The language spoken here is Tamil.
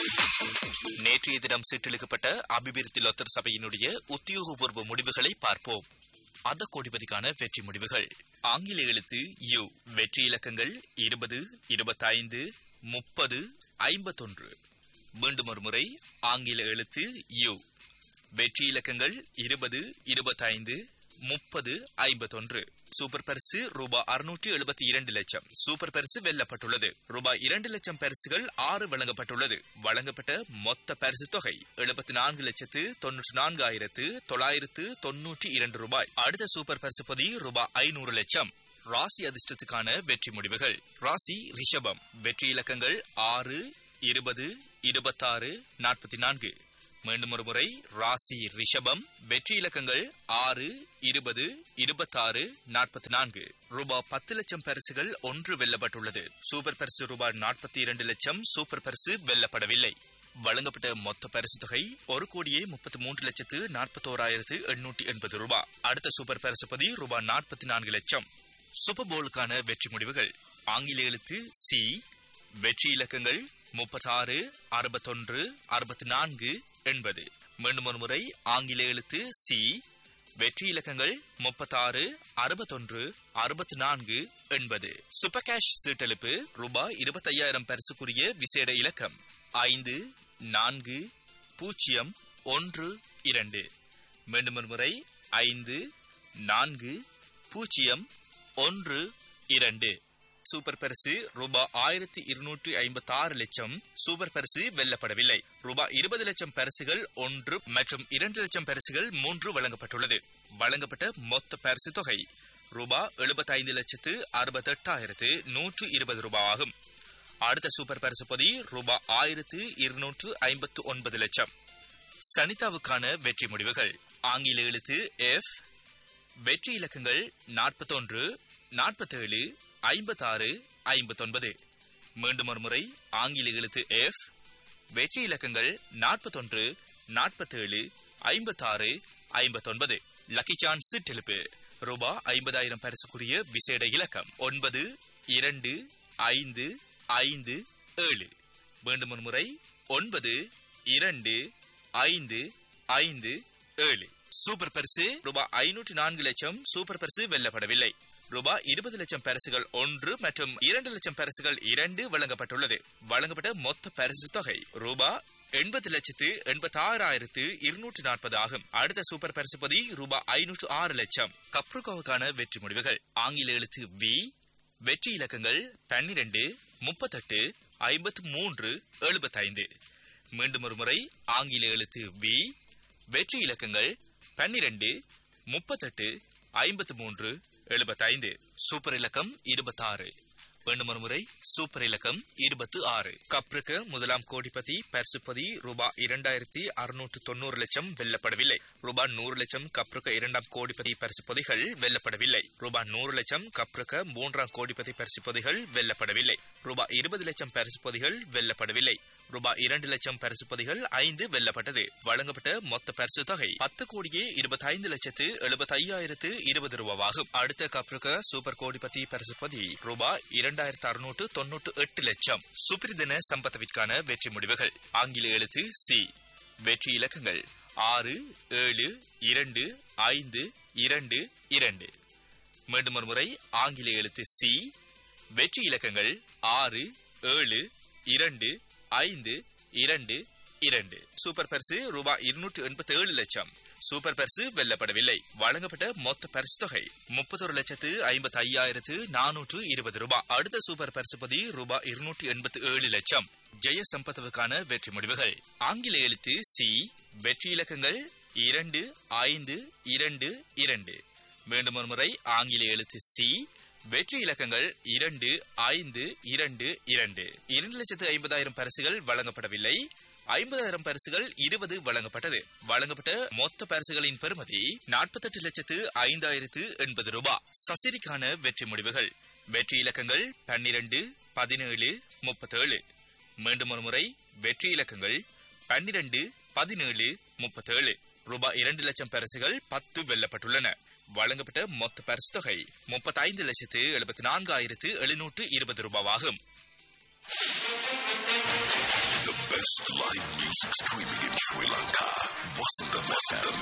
நேற்றைய தினம் சீட்டெழுக்கப்பட்ட அபிவிருத்தி லொத்தர் சபையினுடைய உத்தியோகபூர்வ முடிவுகளை பார்ப்போம் அத கோடிபதிக்கான வெற்றி முடிவுகள் ஆங்கில எழுத்து யு வெற்றி இலக்கங்கள் இருபது இருபத்தைந்து முப்பது ஐம்பத்தொன்று மீண்டும் ஒரு முறை ஆங்கில எழுத்து யு வெற்றி இலக்கங்கள் இருபது இருபத்தைந்து முப்பது ஐம்பத்தொன்று சூப்பர் பரிசு ரூபாய் அறுநூற்றி எழுபத்தி இரண்டு லட்சம் சூப்பர் பரிசு வெல்லப்பட்டுள்ளது ரூபாய் இரண்டு லட்சம் பரிசுகள் ஆறு வழங்கப்பட்டுள்ளது வழங்கப்பட்ட மொத்த பரிசு தொகை எழுபத்தி நான்கு லட்சத்து தொன்னூற்றி நான்காயிரத்து தொள்ளாயிரத்து தொன்னூற்றி இரண்டு ரூபாய் அடுத்த சூப்பர் பரிசு பொதி ரூபாய் ஐநூறு லட்சம் ராசி அதிர்ஷ்டத்துக்கான வெற்றி முடிவுகள் ராசி ரிஷபம் வெற்றி இலக்கங்கள் ஆறு இருபது இருபத்தாறு நாற்பத்தி நான்கு மீண்டும் ஒரு முறை ராசி ரிஷபம் வெற்றி இலக்கங்கள் ஆறு இருபது இருபத்தாறு நாற்பத்தி நான்கு ரூபாய் பத்து லட்சம் பரிசுகள் ஒன்று வெல்லப்பட்டுள்ளது சூப்பர் பரிசு ரூபாய் நாற்பத்தி இரண்டு லட்சம் சூப்பர் பரிசு வெல்லப்படவில்லை வழங்கப்பட்ட மொத்த பரிசு தொகை ஒரு கோடியே முப்பத்தி மூன்று லட்சத்து நாற்பத்தோராயிரத்து எண்ணூற்றி எண்பது ரூபாய் அடுத்த சூப்பர் பரிசு பதி ரூபாய் நாற்பத்தி நான்கு லட்சம் சூப்பர் போலுக்கான வெற்றி முடிவுகள் ஆங்கில எழுத்து சி வெற்றி இலக்கங்கள் முப்பத்தாறு அறுபத்தொன்று அறுபத்தி நான்கு எண்பது மீண்டும் ஒரு முறை ஆங்கில எழுத்து சி வெற்றி இலக்கங்கள் முப்பத்தாறு அறுபத்தொன்று அறுபத்தி நான்கு எண்பது சூப்பர் கேஷ் சீட்டெழுப்பு ரூபாய் இருபத்தையாயிரம் பரிசுக்குரிய விசேட இலக்கம் ஐந்து நான்கு பூஜ்ஜியம் ஒன்று இரண்டு மீண்டும் ஒரு முறை ஐந்து நான்கு பூஜ்ஜியம் ஒன்று இரண்டு சூப்பர் பரிசு ரூபாய் ஆயிரத்தி இருநூற்றி ஐம்பத்தி ஆறு லட்சம் சூப்பர் பரிசு வெல்லப்படவில்லை ரூபாய் இருபது லட்சம் பரிசுகள் ஒன்று மற்றும் இரண்டு லட்சம் பரிசுகள் மூன்று வழங்கப்பட்டுள்ளது வழங்கப்பட்ட மொத்த பரிசு தொகை ரூபாய் எழுபத்தைந்து லட்சத்து அறுபத்தெட்டாயிரத்து நூற்று இருபது ரூபாய் ஆகும் அடுத்த சூப்பர் பரிசு பொதி ரூபாய் ஆயிரத்து இருநூற்று ஐம்பத்து ஒன்பது லட்சம் சனிதாவுக்கான வெற்றி முடிவுகள் ஆங்கில எழுத்து எஃப் வெற்றி இலக்கங்கள் நாற்பத்தொன்று நாற்பத்தேழு ஐம்பத்தாறு ஐம்பத்தொன்பது மீண்டும் ஒரு முறை ஆங்கில எழுத்து எஃப் வெற்றி இலக்கங்கள் நாற்பத்தொன்று நாற்பத்தேழு ஐம்பத்தாறு ஐம்பத்தொன்பது லக்கி சான்ஸ் சிற்றெழுப்பு ரூபா ஐம்பதாயிரம் பரிசுக்குரிய விசேட இலக்கம் ஒன்பது இரண்டு ஐந்து ஐந்து ஏழு மீண்டும் ஒரு முறை ஒன்பது இரண்டு ஐந்து ஐந்து ஏழு சூப்பர் பரிசு ரூபாய் ஐநூற்றி நான்கு லட்சம் சூப்பர் பரிசு வெல்லப்படவில்லை ரூபாய் இருபது லட்சம் பரிசுகள் ஒன்று மற்றும் இரண்டு லட்சம் பரிசுகள் இரண்டு வழங்கப்பட்டுள்ளது வழங்கப்பட்ட மொத்த பரிசு தொகை ரூபாய் எண்பது லட்சத்து எண்பத்தி ஆறாயிரத்து இருநூற்று நாற்பது ஆகும் அடுத்த சூப்பர் பரிசு பதி ரூபாய் ஐநூற்று ஆறு லட்சம் கப்ருகோவுக்கான வெற்றி முடிவுகள் ஆங்கில எழுத்து வி வெற்றி இலக்கங்கள் பன்னிரண்டு முப்பத்தெட்டு ஐம்பத்து மூன்று எழுபத்தைந்து மீண்டும் ஒரு முறை ஆங்கில எழுத்து வி வெற்றி இலக்கங்கள் பன்னிரண்டு முப்பத்தெட்டு ஐம்பத்து மூன்று எழுபத்தைந்து சூப்பர் இலக்கம் இருபத்தாறு மீண்டும் ஒரு முறை சூப்பர் இலக்கம் இருபத்து ஆறு கப்ருக்கு முதலாம் கோடிபதி பரிசுப்பதி ரூபாய் இரண்டாயிரத்தி அறுநூற்று தொண்ணூறு லட்சம் வெல்லப்படவில்லை ரூபாய் நூறு லட்சம் கப்ருக்க இரண்டாம் கோடிபதி பரிசுப்பதிகள் வெல்லப்படவில்லை ரூபாய் நூறு லட்சம் கப்ருக்க மூன்றாம் கோடிபதி பரிசுப்பதிகள் வெல்லப்படவில்லை ரூபாய் இருபது லட்சம் பரிசுப்பதிகள் வெல்லப்படவில்லை ரூபாய் இரண்டு லட்சம் பரிசுப்பதிகள் ஐந்து வெல்லப்பட்டது வழங்கப்பட்ட மொத்த பரிசு தொகை பத்து கோடியே இருபத்தி ஐந்து லட்சத்து எழுபத்தி ஐயாயிரத்து இருபது ரூபாவாகும் அடுத்த கப்ருக்க சூப்பர் கோடிபதி பரிசுப்பதி ரூபாய் இரண்டாயிரத்து அறுநூற்று தொன்னூற்று எட்டு லட்சம் சுப்ரிதன சம்பத்தவிற்கான வெற்றி முடிவுகள் ஆங்கில எழுத்து சி வெற்றி இலக்கங்கள் ஆறு ஏழு இரண்டு ஐந்து இரண்டு இரண்டு மீண்டும் ஒரு முறை ஆங்கில எழுத்து சி வெற்றி இலக்கங்கள் ஆறு ஏழு இரண்டு ஐந்து இரண்டு இரண்டு சூப்பர் பரிசு ரூபாய் இருநூற்று எண்பத்தி ஏழு லட்சம் சூப்பர் பரிசு வெல்லப்படவில்லை வழங்கப்பட்ட மொத்த பரிசு தொகை முப்பத்தொரு லட்சத்து ஐம்பத்தி ஐயாயிரத்து நானூற்று இருபது ரூபாய் அடுத்த சூப்பர் பரிசு பதி ரூபாய் இருநூற்று எண்பத்தி ஏழு லட்சம் ஜெய சம்பத்துவுக்கான வெற்றி முடிவுகள் ஆங்கில எழுத்து சி வெற்றி இலக்கங்கள் இரண்டு ஐந்து இரண்டு இரண்டு மீண்டும் ஒரு முறை ஆங்கில எழுத்து சி வெற்றி இலக்கங்கள் இரண்டு ஐந்து இரண்டு இரண்டு இரண்டு லட்சத்து ஐம்பதாயிரம் பரிசுகள் வழங்கப்படவில்லை ஐம்பதாயிரம் பரிசுகள் இருபது வழங்கப்பட்டது வழங்கப்பட்ட மொத்த பரிசுகளின் பெறுமதி நாற்பத்தெட்டு லட்சத்து ஐந்தாயிரத்து எண்பது ரூபாய் சசிரிக்கான வெற்றி முடிவுகள் வெற்றி இலக்கங்கள் பன்னிரண்டு பதினேழு முப்பத்தேழு மீண்டும் ஒரு முறை வெற்றி இலக்கங்கள் பன்னிரண்டு பதினேழு முப்பத்தேழு ரூபாய் இரண்டு லட்சம் பரிசுகள் பத்து வெல்லப்பட்டுள்ளன வழங்கப்பட்ட மொத்த பரிசு தொகை முப்பத்தைந்து லட்சத்து எழுபத்தி நான்காயிரத்து எழுநூற்று இருபது ரூபாவாகும் The best best live music streaming in Sri Lanka. Vasantham FM.